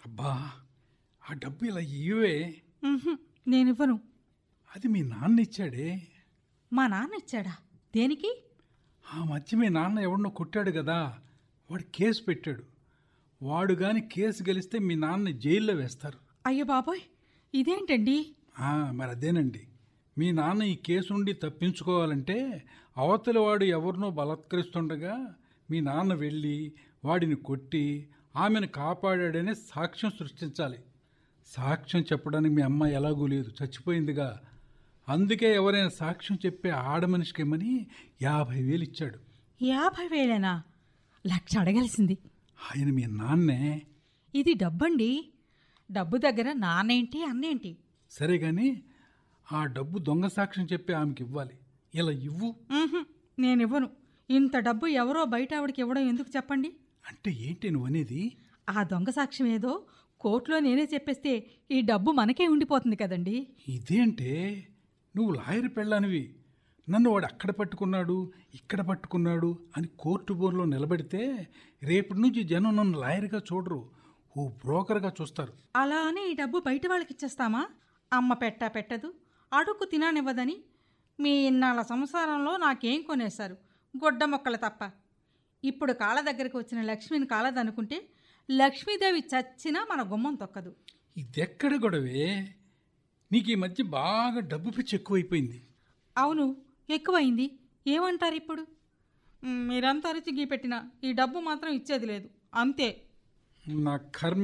అబ్బా ఆ డబ్బు ఇలా ఇవే ఉహుం, నేనివ్వను అది మీ నాన్న ఇచ్చాడే మా నాన్న ఇచ్చాడా దేనికి ఆ మధ్య మీ నాన్న ఎవరినో కొట్టాడు కదా వాడు కేసు పెట్టాడు వాడు గాని కేసు గెలిస్తే మీ నాన్న జైల్లో వేస్తారు అయ్యో బాబోయ్ ఇదేంటండి ఆ, మరి అదేనండి మీ నాన్న ఈ కేసు నుండి తప్పించుకోవాలంటే అవతల వాడు ఎవరినో బలాత్కరిస్తుండగా మీ నాన్న వెళ్ళి వాడిని కొట్టి ఆమెను కాపాడాడనే సాక్ష్యం సృష్టించాలి సాక్ష్యం చెప్పడానికి మీ అమ్మ ఎలాగూ లేదు చచ్చిపోయిందిగా అందుకే ఎవరైనా సాక్ష్యం చెప్పే ఆడ మనిషికి ఇమ్మని యాభై వేలు ఇచ్చాడు యాభై వేలేనా లక్ష అడగాల్సింది ఆయన మీ నాన్నే ఇది డబ్బండి డబ్బు దగ్గర నానేంటి అన్నేంటి సరే కానీ ఆ డబ్బు దొంగ సాక్ష్యం చెప్పి ఆమెకి ఇవ్వాలి ఇలా ఇవ్వు ఉహుం, నేనివ్వను ఇంత డబ్బు ఎవరో బయట ఆవిడకి ఇవ్వడం ఎందుకు చెప్పండి అంటే ఏంటి నువ్వు అనేది ఆ దొంగ సాక్ష్యం ఏదో కోర్టులో నేనే చెప్పేస్తే ఈ డబ్బు మనకే ఉండిపోతుంది కదండి ఇదేంటే నువ్వు లాయర్ పెళ్ళానివి నన్ను వాడు అక్కడ పట్టుకున్నాడు ఇక్కడ పట్టుకున్నాడు అని కోర్టు బోర్లో నిలబెడితే రేపటి నుంచి జనం నన్ను లాయర్గా చూడరు ఓ బ్రోకర్గా చూస్తారు అలా అని ఈ డబ్బు బయట వాళ్ళకి ఇచ్చేస్తామా అమ్మ పెట్టా పెట్టదు అడుక్కు తిననివ్వదని మీ ఇన్నాళ్ళ సంసారంలో నాకేం కొనేశారు గొడ్డ మొక్కలు తప్ప ఇప్పుడు కాళ్ళ దగ్గరికి వచ్చిన లక్ష్మిని కాలదనుకుంటే లక్ష్మీదేవి చచ్చినా మన గుమ్మం తొక్కదు ఇదెక్కడ గొడవే నీకు ఈ మధ్య బాగా డబ్బు పిచ్చి ఎక్కువైపోయింది అవును ఎక్కువైంది ఏమంటారు ఇప్పుడు మ్, మీరంతా అరిచి గీ పెట్టినా ఈ డబ్బు మాత్రం ఇచ్చేది లేదు అంతే నా కర్మ